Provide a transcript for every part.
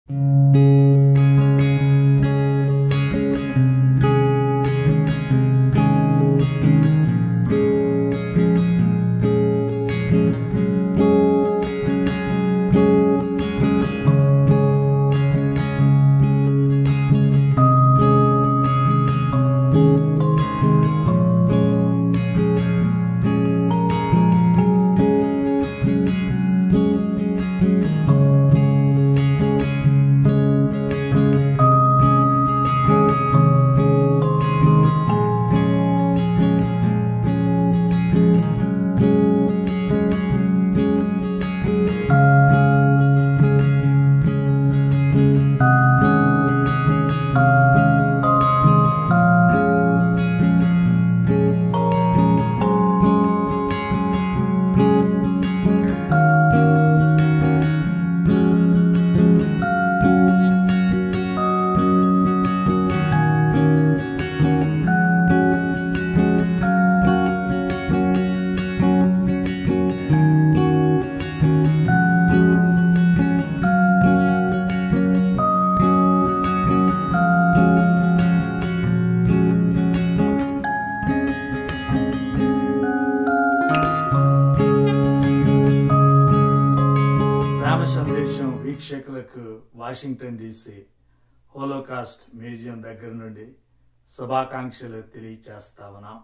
ప్రేమ సందేశం వీక్షకులకు Washington DC Holocaust museum దగ్గర నుండి శుభాకాంక్షలు తెలియచేస్తా ఉన్నాం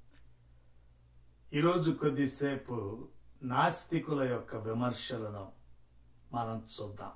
ఈరోజు కొద్దిసేపు నాస్తికుల యొక్క విమర్శలను మనం చూద్దాం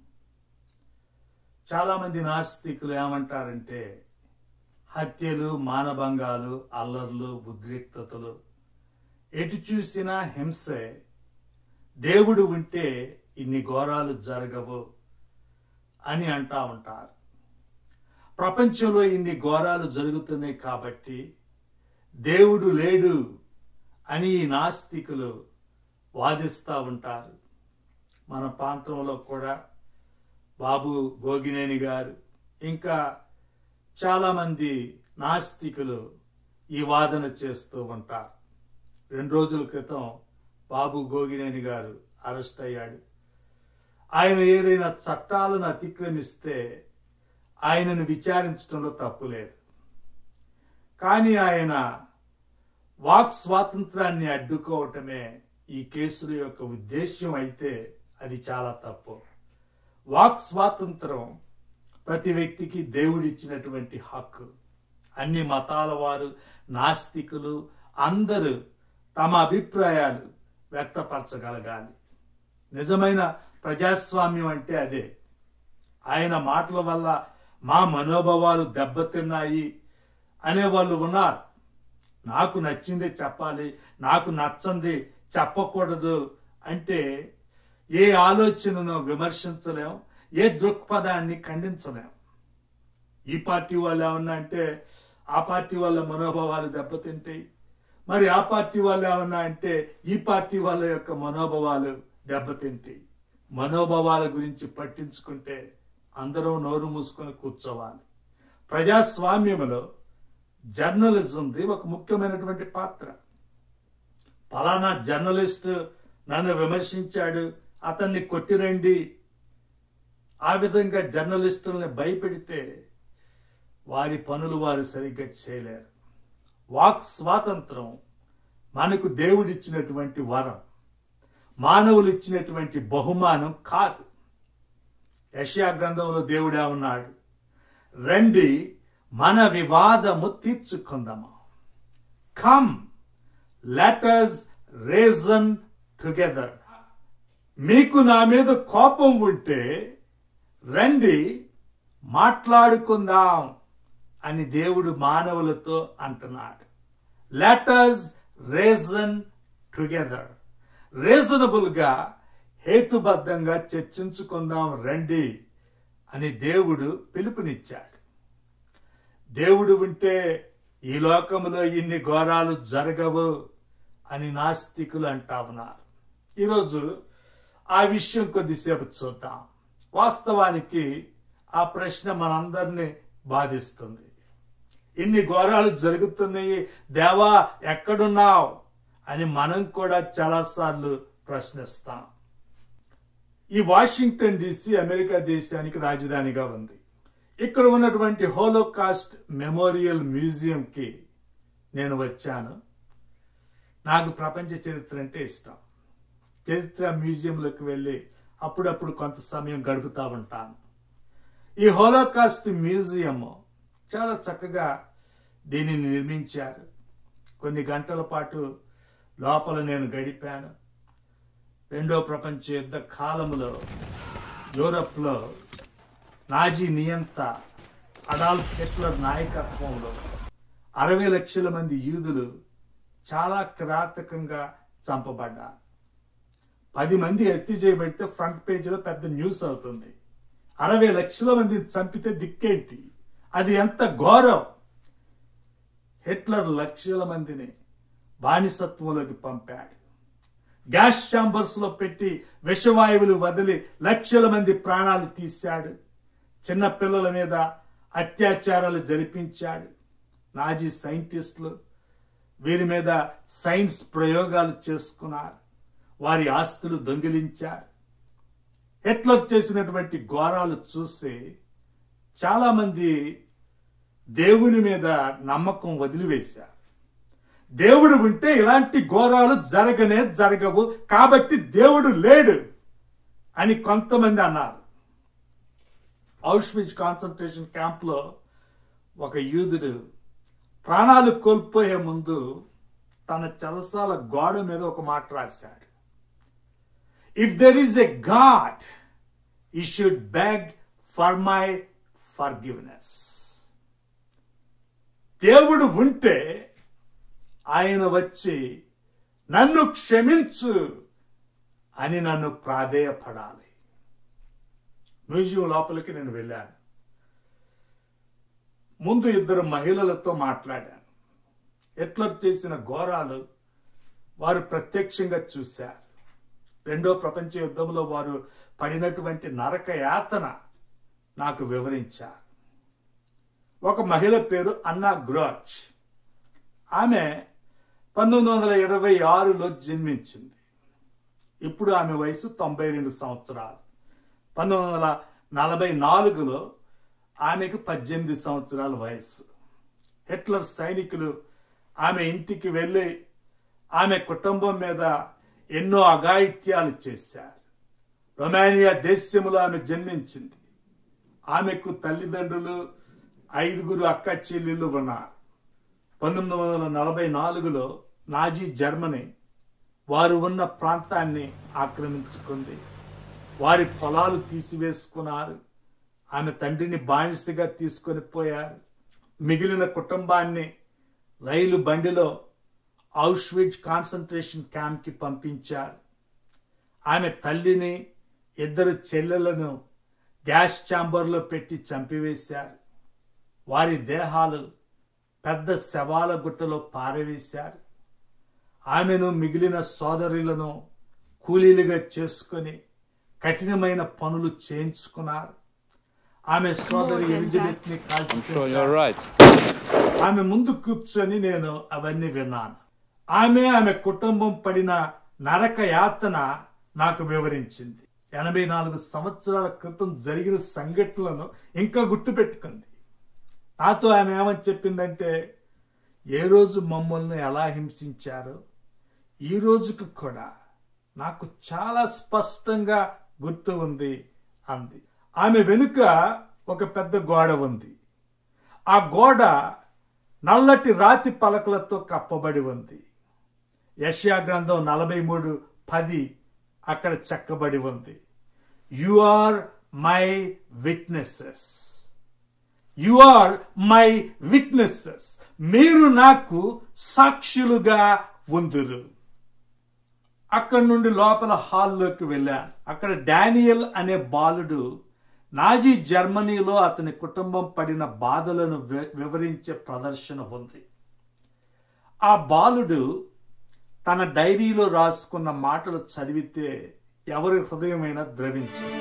చాలామంది నాస్తికులు ఏమంటారంటే హత్యలు మానభంగాలు అల్లర్లు ఉద్రిక్తతలు ఎటు చూసినా హింసే దేవుడు ఉంటే ఇన్ని ఘోరాలు జరగవు అని అంటా ఉంటారు ప్రపంచంలో ఇన్ని ఘోరాలు జరుగుతున్నాయి కాబట్టి దేవుడు లేడు అని ఈ నాస్తికులు వాదిస్తూ ఉంటారు మన ప్రాంతంలో కూడా బాబు గోగినేని గారు ఇంకా చాలామంది నాస్తికులు ఈ వాదన చేస్తూ ఉంటారు రెండు రోజుల క్రితం బాబు గోగినేని గారు అరెస్ట్ అయ్యాడు ఆయన ఏదైనా చట్టాలను అతిక్రమిస్తే ఆయనను విచారించడంలో తప్పు లేదు కానీ ఆయన వాక్ స్వాతంత్రాన్ని అడ్డుకోవటమే ఈ కేసుల యొక్క ఉద్దేశ్యం అయితే అది చాలా తప్పు వాక్ స్వాతంత్రం ప్రతి వ్యక్తికి దేవుడిచ్చినటువంటి హక్కు అన్ని మతాల వారు నాస్తికులు అందరూ తమ అభిప్రాయాలు వ్యక్తపరచగలగాలి నిజమైన ప్రజాస్వామ్యం అంటే అదే ఆయన మాటల వల్ల మా మనోభావాలు దెబ్బతిన్నాయి అనేవాళ్ళు ఉన్నారు నాకు నచ్చిందే చెప్పాలి నాకు నచ్చంది చెప్పకూడదు అంటే ఏ ఆలోచనను విమర్శించలేం ఏ దృక్పథాన్ని ఖండించలేం ఈ పార్టీ వాళ్ళు ఏమన్నా అంటే ఆ పార్టీ వాళ్ళ మనోభావాలు దెబ్బతింటాయి మరి ఆ పార్టీ వాళ్ళు ఏమన్నా అంటే ఈ పార్టీ వాళ్ళ యొక్క మనోభావాలు దెబ్బతింటాయి మనోభావాల గురించి పట్టించుకుంటే అందరూ నోరు మూసుకొని కూర్చోవాలి ప్రజాస్వామ్యంలో జర్నలిజంది ఒక ముఖ్యమైనటువంటి పాత్ర పలానా జర్నలిస్ట్ నన్ను విమర్శించాడు అతన్ని కొట్టిరండి ఆ విధంగా జర్నలిస్టుల్ని భయపెడితే వారి పనులు వారు సరిగ్గా చేయలేరు వాక్ స్వాతంత్రం మనకు దేవుడిచ్చినటువంటి వరం మానవులు ఇచ్చినటువంటి బహుమానం కాదు యషయా గ్రంథంలో దేవుడే ఉన్నాడు రండి మన వివాదము తీర్చుకుందాము కమ్ లెటర్స్ రేజన్ టుగెదర్ మీకు నా మీద కోపం ఉంటే రండి మాట్లాడుకుందాం అని దేవుడు మానవులతో అంటున్నాడు లెటర్స్ రేజన్ టుగెదర్ రీజనబుల్ గా హేతుబద్ధంగా చర్చించుకుందాం రండి అని దేవుడు పిలుపునిచ్చాడు దేవుడు ఉంటే ఈ లోకంలో ఇన్ని ఘోరాలు జరగవు అని నాస్తికులు అంటా ఉన్నారు ఈరోజు ఆ విషయం కొద్దిసేపు చూద్దాం వాస్తవానికి ఆ ప్రశ్న మనందరినీ బాధిస్తుంది ఇన్ని ఘోరాలు జరుగుతున్నాయి దేవా ఎక్కడున్నావు అని మనం కూడా చాలాసార్లు ప్రశ్నిస్తాం ఈ వాషింగ్టన్ డీసీ అమెరికా దేశానికి రాజధానిగా ఉంది ఇక్కడ ఉన్నటువంటి హోలోకాస్ట్ మెమోరియల్ మ్యూజియంకి నేను వచ్చాను నాకు ప్రపంచ చరిత్ర అంటే ఇష్టం చరిత్ర మ్యూజియంలోకి వెళ్ళి అప్పుడప్పుడు కొంత సమయం గడుపుతూ ఉంటాను ఈ హోలోకాస్ట్ మ్యూజియం చాలా చక్కగా దీనిని నిర్మించారు కొన్ని గంటల పాటు లోపల నేను గడిపాను రెండో ప్రపంచ యుద్ధ కాలంలో యూరప్లో నాజీ నియంత అడాల్ఫ్ హిట్లర్ నాయకత్వంలో అరవై లక్షల మంది యూదులు చాలా కిరాతకంగా చంపబడ్డారు పది మంది హత్య చేయబడితే ఫ్రంట్ పేజీలో పెద్ద న్యూస్ అవుతుంది అరవై లక్షల మందిని చంపితే దిక్కేంటి అది ఎంత ఘోరం హిట్లర్ లక్షల మందిని బానిసత్వంలోకి పంపాడు గ్యాస్ ఛాంబర్స్ లో పెట్టి విషవాయువులు వదిలి లక్షల మంది ప్రాణాలు తీశాడు చిన్న పిల్లల మీద అత్యాచారాలు జరిపించాడు నాజీ సైంటిస్టులు వీరి మీద సైన్స్ ప్రయోగాలు చేసుకున్నారు వారి ఆస్తులు దొంగిలించారు హిట్లర్ చేసినటువంటి ఘోరాలు చూసి చాలామంది దేవుని మీద నమ్మకం వదిలివేశారు దేవుడు ఉంటే ఇలాంటి ఘోరాలు జరగనే జరగవు కాబట్టి దేవుడు లేడు అని కొంతమంది అన్నారు ఔష్విజ్ కాన్సన్ట్రేషన్ క్యాంప్లో ఒక యూదుడు ప్రాణాలు కోల్పోయే ముందు తన చలసాల గోడ మీద ఒక మాట రాశాడు if there is a god he should beg for my forgiveness దేవుడు ఉంటే ఆయన వచ్చి నన్ను క్షమించు అని నన్ను ప్రాధేయపడాలి మ్యూజియం లోపలికి నేను వెళ్ళాను ముందు ఇద్దరు మహిళలతో మాట్లాడాను హిట్లర్ చేసిన ఘోరాలు వారు ప్రత్యక్షంగా చూశారు రెండో ప్రపంచ యుద్ధంలో వారు పడినటువంటి నరక యాతన నాకు వివరించారు ఒక మహిళ పేరు అన్నా గ్రోచ్ ఆమె పంతొమ్మిది వందల ఇరవై ఆరులో జన్మించింది ఇప్పుడు ఆమె వయసు తొంభై రెండు సంవత్సరాలు పంతొమ్మిది వందల నలభై నాలుగులో ఆమెకు పద్దెనిమిది సంవత్సరాల వయసు హిట్లర్ సైనికులు ఆమె ఇంటికి వెళ్ళి ఆమె కుటుంబం మీద ఎన్నో అఘాయిత్యాలు చేశారు రొమానియా దేశంలో ఆమె జన్మించింది ఆమెకు తల్లిదండ్రులు ఐదుగురు అక్క చెల్లెళ్ళు ఉన్నారు పంతొమ్మిది వందల నలభై నాలుగులో నాజీ జర్మనీ వారు ఉన్న ప్రాంతాన్ని ఆక్రమించుకుంది వారి పొలాలు తీసివేసుకున్నారు ఆమె తండ్రిని బానిసగా తీసుకొని పోయారు మిగిలిన కుటుంబాన్ని రైలు బండిలో ఔష్విజ్ కాన్సన్ట్రేషన్ క్యాంప్కి పంపించారు ఆమె తల్లిని ఇద్దరు చెల్లెలను గ్యాస్ ఛాంబర్లో పెట్టి చంపివేశారు వారి దేహాలు పెద్ద శవాల గుట్టలో పారవేశారు ఆమెను మిగిలిన సోదరులను కూలీలుగా చేసుకొని కఠినమైన పనులు చేయించుకున్నారు ఆమె సోదరి ఎలిజబెత్ ని కాల్చి Sure, you're right. ఆమె ముందు కూర్చొని నేను అవన్నీ విన్నాను ఆమె ఆమె కుటుంబం పడిన నరక యాతన నాకు వివరించింది ఎనభై నాలుగు సంవత్సరాల క్రితం జరిగిన సంఘటనలను ఇంకా గుర్తుపెట్టుకుంది నాతో ఆమె ఏమని చెప్పిందంటే ఏ రోజు మమ్మల్ని ఎలా హింసించారో ఈ రోజుకు కూడా నాకు చాలా స్పష్టంగా గుర్తు ఉంది అంది ఆమె వెనుక ఒక పెద్ద గోడ ఉంది ఆ గోడ నల్లటి రాతి పలకలతో కప్పబడి ఉంది యష్యా గ్రంథం నలభై మూడు పది అక్కడ చెక్కబడి ఉంది you are my witnesses you are my witnesses మీరు నాకు సాక్షులుగా ఉందురు అక్కడి నుండి లోపల హాల్లోకి వెళ్ళాను అక్కడ డానియల్ అనే బాలుడు నాజీ జర్మనీలో అతని కుటుంబం పడిన బాధలను వి- వివరించే ప్రదర్శన ఉంది ఆ బాలుడు తన డైరీలో రాసుకున్న మాటలు చదివితే ఎవరి హృదయమైనా ద్రవించింది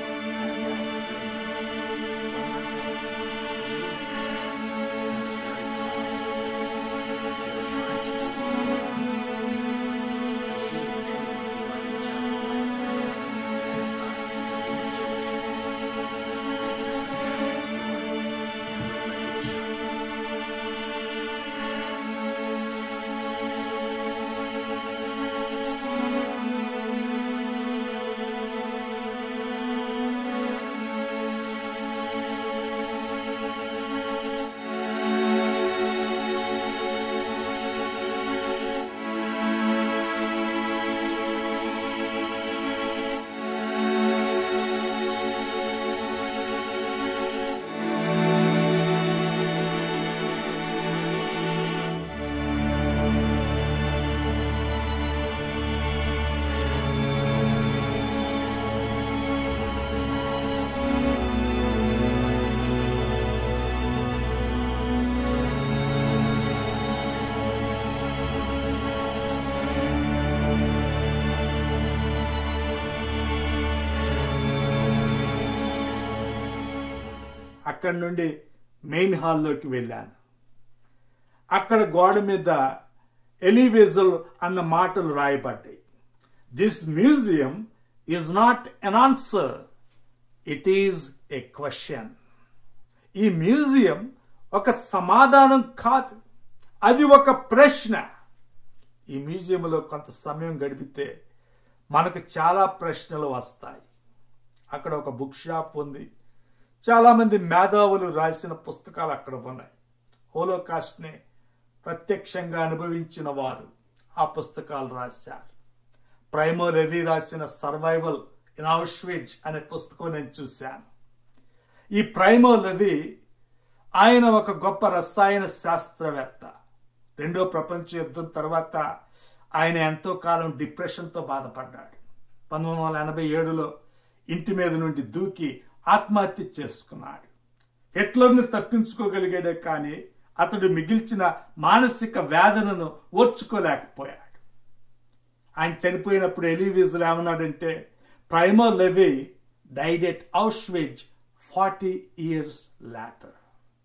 అక్కడి నుండి మెయిన్ హాల్లోకి వెళ్ళాను అక్కడ గోడ మీద ఎలివేజల్ అన్న మాటలు రాయబడ్డాయి this museum is not an answer it is a question ఈ మ్యూజియం ఒక సమాధానం కాదు అది ఒక ప్రశ్న ఈ మ్యూజియంలో కొంత సమయం గడిపితే మనకు చాలా ప్రశ్నలు వస్తాయి అక్కడ ఒక బుక్ షాప్ ఉంది చాలామంది మేధావులు రాసిన పుస్తకాలు అక్కడ ఉన్నాయి హోలోకాస్ట్ని ప్రత్యక్షంగా అనుభవించిన వారు ఆ పుస్తకాలు రాశారు ప్రైమో రవి రాసిన సర్వైవల్ ఇన్ అవుష్విజ్ అనే పుస్తకం నేను చూశాను ఈ ప్రైమో రవి ఆయన ఒక గొప్ప రసాయన శాస్త్రవేత్త రెండో ప్రపంచ యుద్ధం తర్వాత ఆయన ఎంతో కాలం డిప్రెషన్తో బాధపడ్డాడు పంతొమ్మిది వందల ఎనభై ఏడులో ఇంటి మీద నుండి దూకి ఆత్మహత్య చేసుకున్నాడు హిట్లర్ని తప్పించుకోగలిగాడే కానీ అతడు మిగిల్చిన మానసిక వేదనను ఓర్చుకోలేకపోయాడు ఆయన చనిపోయినప్పుడు ఎలివిజల్ ఏమన్నాడంటే ప్రైమో లెవీ డైడ్ ఎట్ అవుష్విజ్ ఫార్టీ ఇయర్స్ లాటర్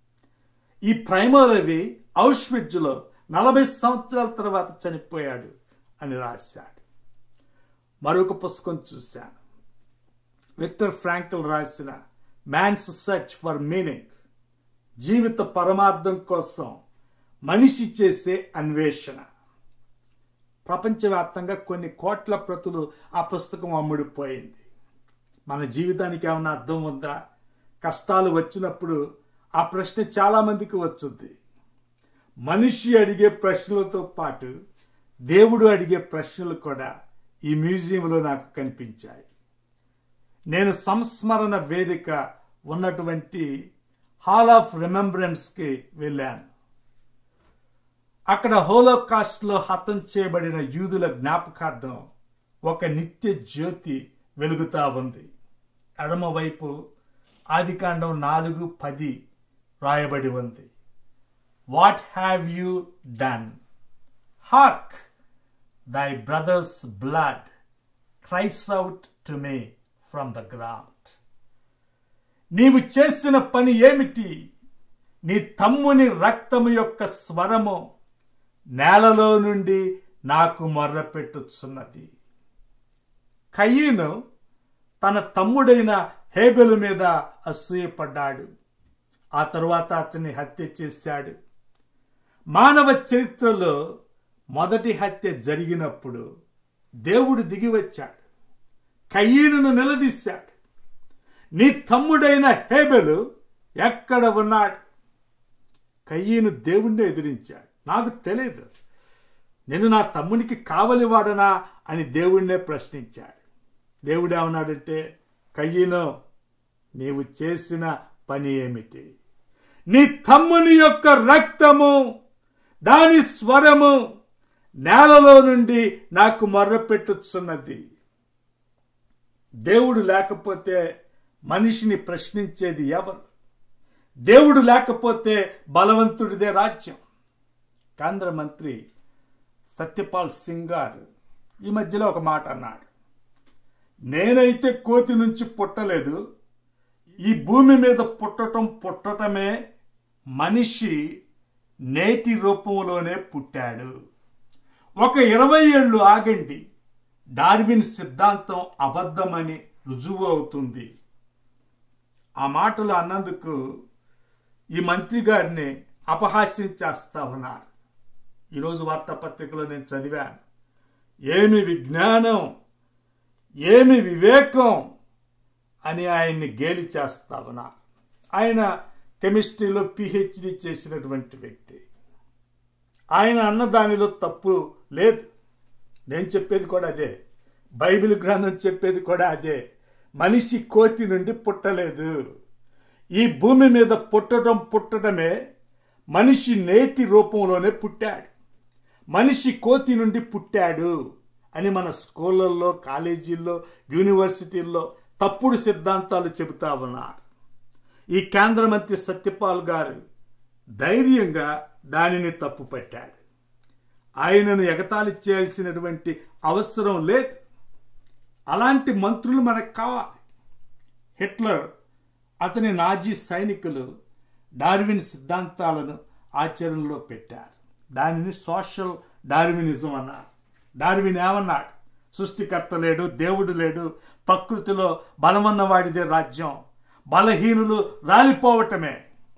ఈ ప్రైమో లెవీ అవుష్విజ్లో నలభై సంవత్సరాల తర్వాత చనిపోయాడు అని రాశాడు మరొక పుస్తకం చూశాను విక్టర్ ఫ్రాంకిల్ రాసిన మ్యాన్స్ సర్చ్ ఫర్ మీనింగ్ జీవిత పరమార్థం కోసం మనిషి చేసే అన్వేషణ ప్రపంచవ్యాప్తంగా కొన్ని కోట్ల ప్రతులు ఆ పుస్తకం అమ్ముడిపోయింది మన జీవితానికి ఏమైనా అర్థం ఉందా కష్టాలు వచ్చినప్పుడు ఆ ప్రశ్న చాలామందికి వచ్చుద్ది మనిషి అడిగే ప్రశ్నలతో పాటు దేవుడు అడిగే ప్రశ్నలు కూడా ఈ మ్యూజియంలో నాకు కనిపించాయి నేను సంస్మరణ వేదిక ఉన్నటువంటి హాల్ ఆఫ్ రిమెంబరెన్స్కి వెళ్ళాను అక్కడ హోలోకాస్ట్లో హతం చేయబడిన యూదుల జ్ఞాపకార్థం ఒక నిత్య జ్యోతి వెలుగుతా ఉంది ఎడమవైపు ఆదికాండం నాలుగు పది రాయబడి ఉంది what have you done hark thy brother's blood cries out to me from the ground నీవు చేసిన పని ఏమిటి నీ తమ్ముని రక్తము యొక్క స్వరము నేలలో నుండి నాకు మొర్రపెట్టుచున్నది కయ్యను తన తమ్ముడైన హేబెలు మీద అసూయపడ్డాడు ఆ తరువాత అతన్ని హత్య చేశాడు మానవ చరిత్రలో మొదటి హత్య జరిగినప్పుడు దేవుడు దిగి వచ్చాడు కయ్యను నిలదీశాడు నీ తమ్ముడైన హేబెలు ఎక్కడ ఉన్నాడు కయ్యను దేవుణ్ణి ఎదిరించాడు నాకు తెలియదు నేను నా తమ్మునికి కావలివాడనా అని దేవుణ్ణే ప్రశ్నించాడు దేవుడు ఏమన్నాడంటే కయ్యను నీవు చేసిన పని ఏమిటి నీ తమ్ముని యొక్క రక్తము దాని స్వరము నేలలో నుండి నాకు మొర్రపెట్టుచున్నది దేవుడు లేకపోతే మనిషిని ప్రశ్నించేది ఎవరు దేవుడు లేకపోతే బలవంతుడిదే రాజ్యం కేంద్ర మంత్రి సత్యపాల్ సింగ్ గారు ఈ మధ్యలో ఒక మాట అన్నాడు నేనైతే కోతి నుంచి పుట్టలేదు ఈ భూమి మీద పుట్టటం పుట్టటమే మనిషి నేటి రూపంలోనే పుట్టాడు ఒక ఇరవై ఏళ్ళు ఆగండి డార్విన్ సిద్ధాంతం అబద్ధమని రుజువు అవుతుంది ఆ మాటలు అన్నందుకు ఈ మంత్రి గారిని అపహాస్యం చేస్తా ఉన్నారు ఈరోజు వార్తాపత్రికలో నేను చదివాను ఏమి విజ్ఞానం ఏమి వివేకం అని ఆయన్ని గేలి చేస్తా ఉన్నారు ఆయన కెమిస్ట్రీలో పిహెచ్డి చేసినటువంటి వ్యక్తి ఆయన అన్న దానిలో తప్పు లేదు నేను చెప్పేది కూడా అదే బైబిల్ గ్రంథం చెప్పేది కూడా అదే మనిషి కోతి నుండి పుట్టలేదు ఈ భూమి మీద పుట్టడం పుట్టడమే మనిషి నేటి రూపంలోనే పుట్టాడు మనిషి కోతి నుండి పుట్టాడు అని మన స్కూళ్ళల్లో కాలేజీల్లో యూనివర్సిటీల్లో తప్పుడు సిద్ధాంతాలు చెబుతా ఉన్నారు ఈ కేంద్ర మంత్రి సత్యపాల్ గారు ధైర్యంగా దానిని తప్పు పట్టాడు ఆయనను ఎగతాళి చేయాల్సినటువంటి అవసరం లేదు అలాంటి మంత్రులు మనకు కావాలి హిట్లర్ అతని నాజీ సైనికులు డార్విన్ సిద్ధాంతాలను ఆచరణలో పెట్టారు దానిని సోషల్ డార్వినిజం అన్నారు డార్విన్ ఏమన్నాడు సృష్టికర్త లేడు దేవుడు లేడు ప్రకృతిలో బలమన్న వాడిదే రాజ్యం బలహీనులు రాలిపోవటమే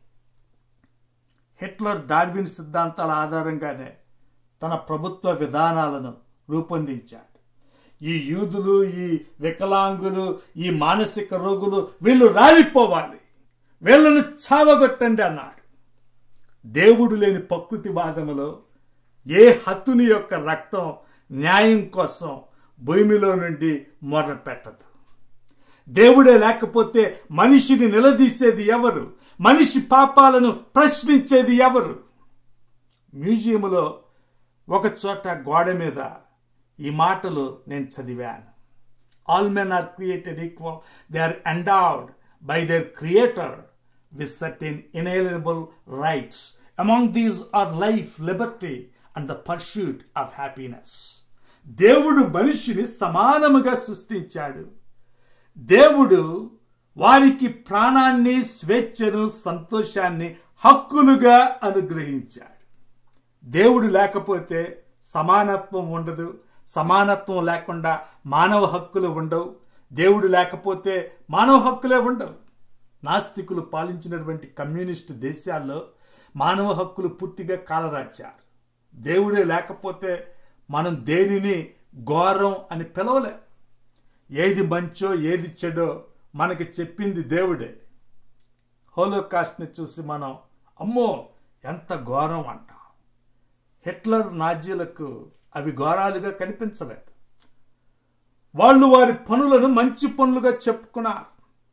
హిట్లర్ డార్విన్ సిద్ధాంతాల ఆధారంగానే తన ప్రభుత్వ విధానాలను రూపొందించాడు ఈ యూదులు ఈ వికలాంగులు ఈ మానసిక రోగులు వీళ్ళు రాలిపోవాలి వీళ్ళను చావగొట్టండి అన్నాడు దేవుడు లేని ప్రకృతివాదములో ఏ హత్తుని యొక్క రక్తం న్యాయం కోసం భూమిలో నుండి మొర్ర పెట్టదు దేవుడే లేకపోతే మనిషిని నిలదీసేది ఎవరు మనిషి పాపాలను ప్రశ్నించేది ఎవరు మ్యూజియంలో ఒక చోట గోడ మీద ఈ మాటలు నేను చదివాను all men are created equal they are endowed by their creator with certain inalienable rights among these are life liberty and the pursuit of happiness దేవుడు మనిషిని సమానముగా సృష్టించాడు దేవుడు వారికి ప్రాణాన్ని స్వేచ్ఛను సంతోషాన్ని హక్కులుగా అనుగ్రహించాడు దేవుడు లేకపోతే సమానత్వం ఉండదు సమానత్వం లేకుండా మానవ హక్కులు ఉండవు దేవుడు లేకపోతే మానవ హక్కులే ఉండవు నాస్తికులు పాలించినటువంటి కమ్యూనిస్టు దేశాల్లో మానవ హక్కులు పూర్తిగా కాలరాచారు దేవుడే లేకపోతే మనం దేనిని ఘోరం అని పిలవలేం ఏది మంచో ఏది చెడో మనకి చెప్పింది దేవుడే హోలోకాస్ట్ని చూసి మనం అమ్మో ఎంత ఘోరం అంటాం హిట్లర్ నాజీలకు అవి ఘోరాలుగా కనిపించలేదు వాళ్ళు వారి పనులను మంచి పనులుగా చెప్పుకున్నారు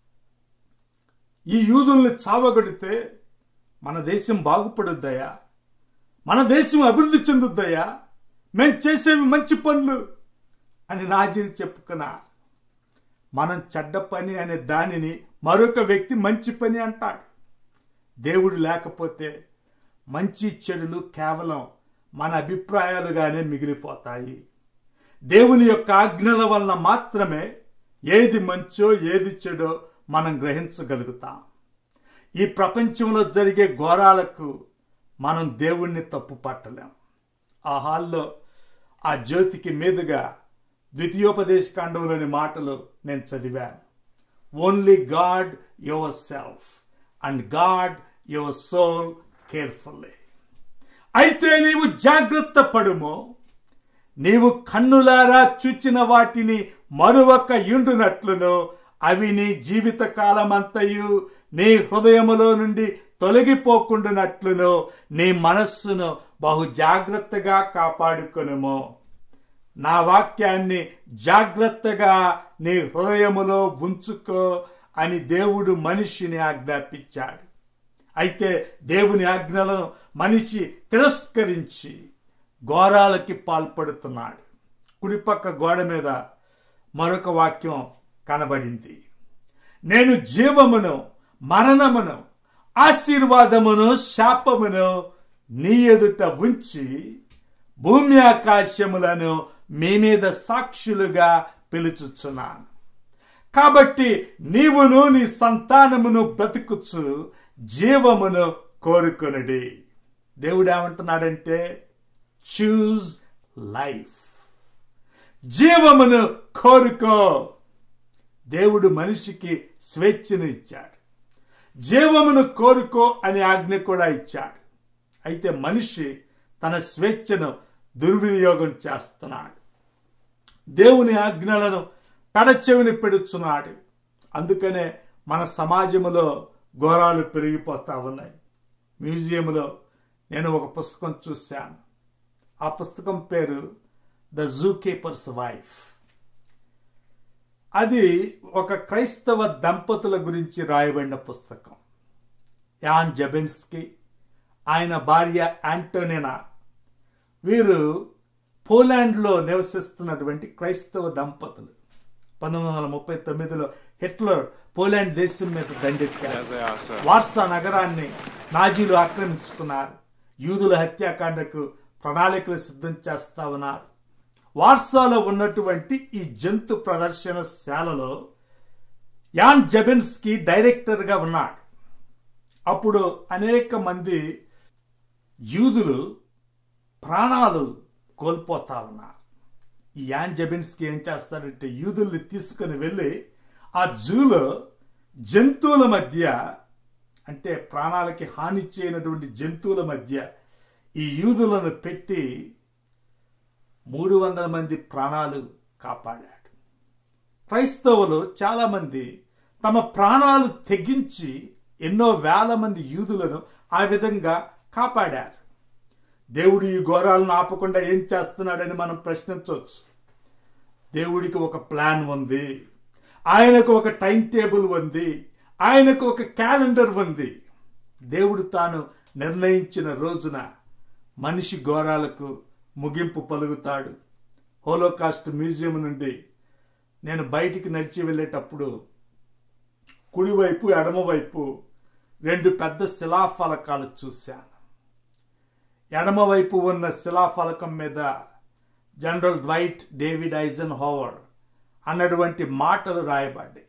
ఈ యూదుల్ని చావగొడితే మన దేశం బాగుపడుద్దయా మన దేశం అభివృద్ధి చెందుద్దయా మేం చేసేవి మంచి పనులు అని నాజీలు చెప్పుకున్నారు మనం చెడ్డ పని అనే దానిని మరొక వ్యక్తి మంచి పని అంటాడు దేవుడు లేకపోతే మంచి చెడులు కేవలం మన అభిప్రాయాలుగానే మిగిలిపోతాయి దేవుని యొక్క ఆజ్ఞల వలన మాత్రమే ఏది మంచో ఏది చెడో మనం గ్రహించగలుగుతాం ఈ ప్రపంచంలో జరిగే ఘోరాలకు మనం దేవుణ్ణి తప్పు పట్టలేం ఆ హాల్లో ఆ జ్యోతికి మీదుగా ద్వితీయోపదేశ కాండంలోని మాటలు నేను చదివాను only guard yourself and guard your soul carefully అయితే నీవు జాగ్రత్త పడుమో నీవు కన్నులారా చూచిన వాటిని మరొక ఇండునట్లును అవి నీ జీవిత కాలమంతయు నీ హృదయములో నుండి తొలగిపోకుండానట్లును నీ మనస్సును బహు జాగ్రత్తగా కాపాడుకొనుము నా వాక్యాన్ని జాగ్రత్తగా నీ హృదయములో ఉంచుకో అని దేవుడు మనిషిని ఆజ్ఞాపించాడు అయితే దేవుని ఆజ్ఞలను మనిషి తిరస్కరించి ఘోరాలకి పాల్పడుతున్నాడు కుడిపక్క గోడ మీద మరొక వాక్యం కనబడింది నేను జీవమును మరణమును ఆశీర్వాదమును శాపమును నీ ఎదుట ఉంచి భూమి ఆకాశములను మీ మీద సాక్షులుగా పిలుచుచున్నాను కాబట్టి నీవును నీ సంతానమును బ్రతుకుచు జీవమును కోరుకొనుడి దేవుడు ఏమంటున్నాడంటే చూజ్ లైఫ్ జీవమును కోరుకో దేవుడు మనిషికి స్వేచ్ఛను ఇచ్చాడు జీవమును కోరుకో అనే ఆజ్ఞ కూడా ఇచ్చాడు అయితే మనిషి తన స్వేచ్ఛను దుర్వినియోగం చేస్తున్నాడు దేవుని ఆజ్ఞలను పెడచెవిని పెడుచున్నాడు అందుకనే మన సమాజంలో ఘోరాలు పెరిగిపోతా ఉన్నాయి మ్యూజియంలో నేను ఒక పుస్తకం చూశాను ఆ పుస్తకం పేరు ద జూ కీపర్స్ వైఫ్ అది ఒక క్రైస్తవ దంపతుల గురించి రాయబడిన పుస్తకం యాన్ జబెన్స్కి ఆయన భార్య యాంటోనినా వీరు పోలాండ్లో నివసిస్తున్నటువంటి క్రైస్తవ దంపతులు పంతొమ్మిది వందల ముప్పై తొమ్మిదిలో హిట్లర్ పోలాండ్ దేశం మీద దండెత్తారు వార్సా నగరాన్ని నాజీలు ఆక్రమించుకున్నారు యూదుల హత్యాకాండకు ప్రణాళికలు సిద్ధం చేస్తా ఉన్నారు వార్సాలో ఉన్నటువంటి ఈ జంతు ప్రదర్శనశాలలో యాన్ జబెన్స్కి డైరెక్టర్గా ఉన్నాడు అప్పుడు అనేక మంది యూదులు ప్రాణాలు కోల్పోతా ఉన్నారు ఈ యాన్ జబిన్స్కి ఏం చేస్తారంటే యూదుల్ని తీసుకుని వెళ్ళి ఆ జూలో జంతువుల మధ్య అంటే ప్రాణాలకి హాని చేయనటువంటి జంతువుల మధ్య ఈ యూదులను పెట్టి మూడు వందల మంది ప్రాణాలు కాపాడాడు క్రైస్తవులు చాలామంది తమ ప్రాణాలు తెగించి ఎన్నో వేల మంది యూదులను ఆ విధంగా కాపాడారు దేవుడు ఈ ఘోరాలను ఆపకుండా ఏం చేస్తున్నాడని మనం ప్రశ్నించవచ్చు దేవుడికి ఒక ప్లాన్ ఉంది ఆయనకు ఒక టైం టేబుల్ ఉంది ఆయనకు ఒక క్యాలెండర్ ఉంది దేవుడు తాను నిర్ణయించిన రోజున మనిషి ఘోరాలకు ముగింపు పలుకుతాడు హోలోకాస్ట్ మ్యూజియం నుండి నేను బయటికి నడిచి వెళ్ళేటప్పుడు కుడివైపు ఎడమవైపు రెండు పెద్ద శిలాఫలకాలు చూశాను ఎడమవైపు ఉన్న శిలాఫలకం మీద general Dwight David Eisenhower అన్నటువంటి మాటలు రాయబడ్డాయి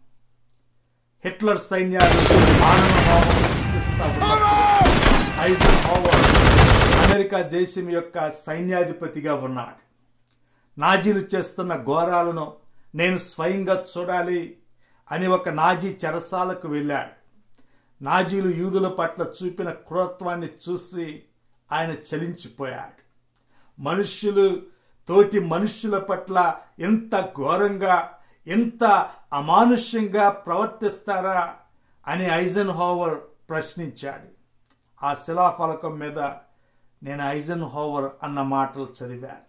హిట్లర్ సైన్యాలు మానవ హోమం సృష్టిస్తా ఉన్నప్పుడు ఐజన్ హోవర్ అమెరికా దేశం యొక్క సైన్యాధిపతిగా ఉన్నాడు నాజీలు చేస్తున్న ఘోరాలను నేను స్వయంగా చూడాలి అని ఒక నాజీ చెరసాలకు వెళ్ళాడు నాజీలు యూదుల పట్ల చూపిన క్రూరత్వాన్ని చూసి ఆయన చలించిపోయాడు మనుష్యులు తోటి మనుష్యుల పట్ల ఎంత ఘోరంగా ఎంత అమానుష్యంగా ప్రవర్తిస్తారా అని ఐజన్ హోవర్ ప్రశ్నించాడు ఆ శిలాఫలకం మీద నేను ఐజన్ హోవర్ అన్న మాటలు చదివాను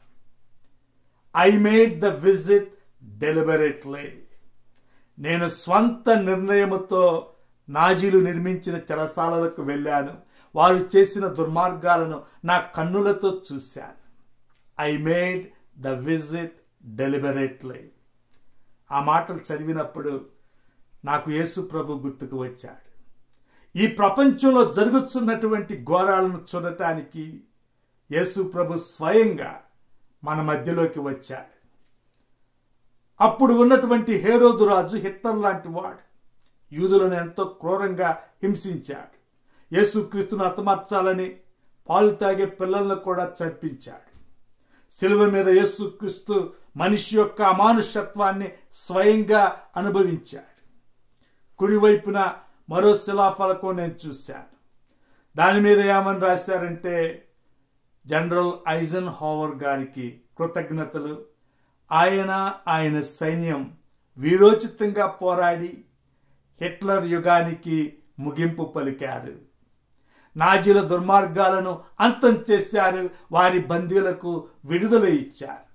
I made the visit deliberately నేను స్వంత నిర్ణయముతో నాజీలు నిర్మించిన చెరసాలలకు వెళ్ళాను వారు చేసిన దుర్మార్గాలను నా కన్నులతో చూశాను I made the visit deliberately ఆ మాటలు చదివినప్పుడు నాకు యేసు ప్రభు గుర్తుకు వచ్చాడు ఈ ప్రపంచంలో జరుగుతున్నటువంటి ఘోరాలను చూడటానికి యేసు ప్రభు స్వయంగా మన మధ్యలోకి వచ్చాడు అప్పుడు ఉన్నటువంటి హేరోదు రాజు హిట్లర్ లాంటి వాడు యూదులను ఎంతో క్రూరంగా హింసించాడు యేసుక్రీస్తును హతమార్చాలని పాలు తాగే పిల్లలను కూడా చంపించాడు శిలువ మీద యేసుక్రీస్తు మనిషి యొక్క అమానుషత్వాన్ని స్వయంగా అనుభవించాడు కుడివైపున మరో శిలాఫలకం నేను చూశాను దాని మీద ఏమని రాశారంటే జనరల్ ఐజన్ హోవర్ గారికి కృతజ్ఞతలు ఆయన ఆయన సైన్యం వీరోచితంగా పోరాడి హిట్లర్ యుగానికి ముగింపు పలికారు నాజీల దుర్మార్గాలను అంతం చేశారు వారి బందీలకు విడుదల ఇచ్చారు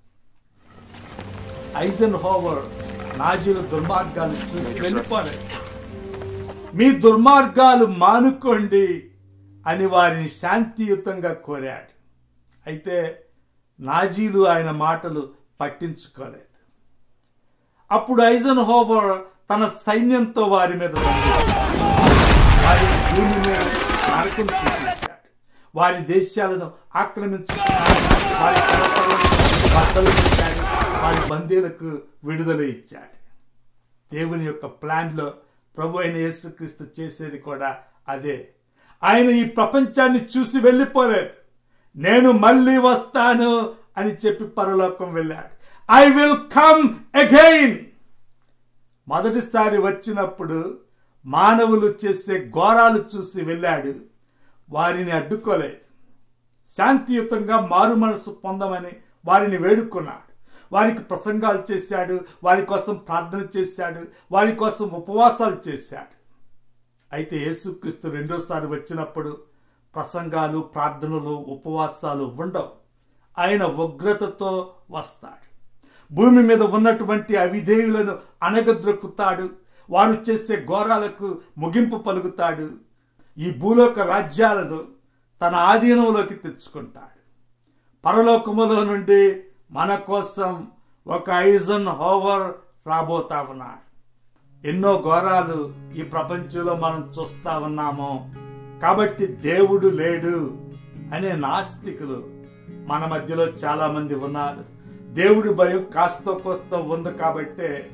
ఐజన్ హోవర్ నాజీల దుర్మార్గాలు చూసి వెళ్ళిపోలేదు మీ దుర్మార్గాలు మానుకోండి అని వారిని శాంతియుతంగా కోరాడు అయితే నాజీలు ఆయన మాటలు పట్టించుకోలేదు అప్పుడు ఐజన్ హోవర్ తన సైన్యంతో వారి మీద వారి భూమి మీద నరకం చూపించాడు వారి దేశాలను ఆక్రమించుకున్నాడు వారి బట్టలు ఇచ్చాడు వారి బందీలకు విడుదల ఇచ్చాడు దేవుని యొక్క ప్లాన్లో ప్రభు అయిన యేసుక్రీస్తు చేసేది కూడా అదే ఆయన ఈ ప్రపంచాన్ని చూసి వెళ్ళిపోలేదు నేను మళ్ళీ వస్తాను అని చెప్పి పరలోకం వెళ్ళాడు ఐ విల్ కమ్ అగైన్ మొదటిసారి వచ్చినప్పుడు మానవులు చేసే ఘోరాలు చూసి వెళ్ళాడు వారిని అడ్డుకోలేదు శాంతియుతంగా మారు మనసు పొందమని వారిని వేడుకున్నాడు వారికి ప్రసంగాలు చేశాడు వారి కోసం ప్రార్థన చేశాడు వారి కోసం ఉపవాసాలు చేశాడు అయితే యేసుక్రీస్తు రెండోసారి వచ్చినప్పుడు ప్రసంగాలు ప్రార్థనలు ఉపవాసాలు ఉండవు ఆయన ఉగ్రతతో వస్తాడు భూమి మీద ఉన్నటువంటి అవిధేయులను అనగద్రొక్కుతాడు వారు చేసే ఘోరాలకు ముగింపు పలుకుతాడు ఈ భూలోక రాజ్యాలను తన ఆధీనంలోకి తెచ్చుకుంటాడు పరలోకములో నుండి మన కోసం ఒక ఐజన్ హోవర్ రాబోతా ఉన్నాడు ఎన్నో ఘోరాలు ఈ ప్రపంచంలో మనం చూస్తా ఉన్నాము కాబట్టి దేవుడు లేడు అనే నాస్తికులు మన మధ్యలో చాలా మంది ఉన్నారు దేవుడి భయం కాస్త కోస్త ఉంది కాబట్టే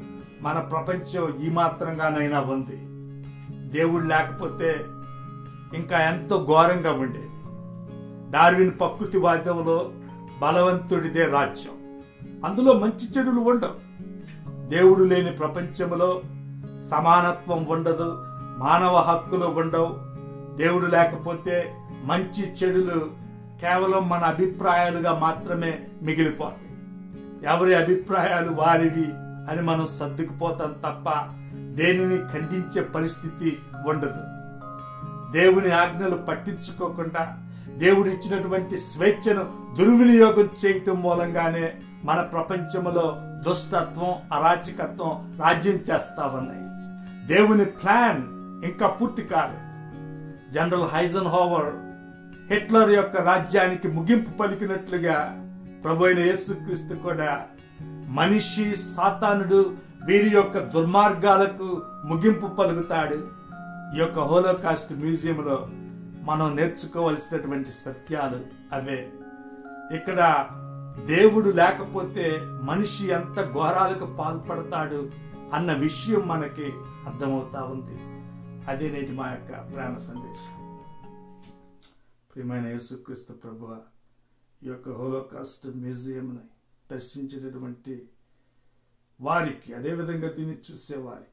మన ప్రపంచం ఈ మాత్రంగానైనా ఉంది దేవుడు లేకపోతే ఇంకా ఎంతో ఘోరంగా ఉండేది డార్విన్ ప్రకృతివాదంలో బలవంతుడిదే రాజ్యం అందులో మంచి చెడులు ఉండవు దేవుడు లేని ప్రపంచంలో సమానత్వం ఉండదు మానవ హక్కులు ఉండవు దేవుడు లేకపోతే మంచి చెడులు కేవలం మన అభిప్రాయాలుగా మాత్రమే మిగిలిపోతాయి ఎవరి అభిప్రాయాలు వారివి అని మనం సర్దుకుపోతాం తప్ప దేనిని ఖండించే పరిస్థితి ఉండదు దేవుని ఆజ్ఞలు పట్టించుకోకుండా దేవుడు ఇచ్చినటువంటి స్వేచ్ఛను దుర్వినియోగం చేయటం మూలంగానే మన ప్రపంచంలో దుష్టత్వం అరాచకత్వం రాజ్యం చేస్తా ఉన్నాయి దేవుని ప్లాన్ ఇంకా పూర్తి కాలేదు జనరల్ హైజన్ హోవర్ హిట్లర్ యొక్క రాజ్యానికి ముగింపు పలికినట్లుగా ప్రభు అయిన యేసుక్రీస్తు కూడా మనిషి సాతానుడు వీరి యొక్క దుర్మార్గాలకు ముగింపు పలుకుతాడు ఈ యొక్క హోలోకాస్ట్ మ్యూజియంలో మనం నేర్చుకోవలసినటువంటి సత్యాలు అవే ఇక్కడ దేవుడు లేకపోతే మనిషి ఎంత ఘోరాలకు పాల్పడతాడు అన్న విషయం మనకి అర్థమవుతా ఉంది అదే నేటి మా యొక్క ప్రేమ సందేశం ప్రియమైన యేసుక్రీస్తు ప్రభు ఈ యొక్క హోలోకాస్ట్ మ్యూజియంని దర్శించేటటువంటి వారికి అదేవిధంగా దీన్ని చూసే వారికి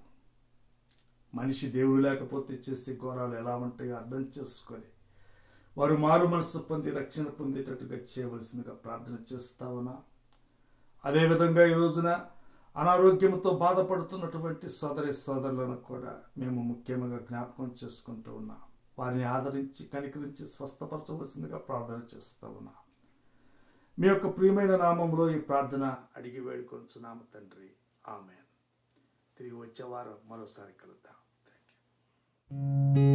మనిషి దేవుడు లేకపోతే చేసే ఘోరాలు ఎలా ఉంటాయో అర్థం చేసుకొని వారు మారు మనసు పొంది రక్షణ పొందేటట్టుగా చేయవలసిందిగా ప్రార్థన చేస్తావునా అదేవిధంగా ఈ రోజున అనారోగ్యంతో బాధపడుతున్నటువంటి సోదరి సోదరులను కూడా మేము ముఖ్యంగా జ్ఞాపకం చేసుకుంటూ ఉన్నాం వారిని ఆదరించి కనికరించి స్వస్థపరచవలసిందిగా ప్రార్థన చేస్తూ ఉన్నాం మీ యొక్క ప్రియమైన నామంలో ఈ ప్రార్థన అడిగి వేడుకొంచున్నాము తండ్రి ఆమె తిరిగి వచ్చే వారం మరోసారి కలుద్దాం థ్యాంక్ యూ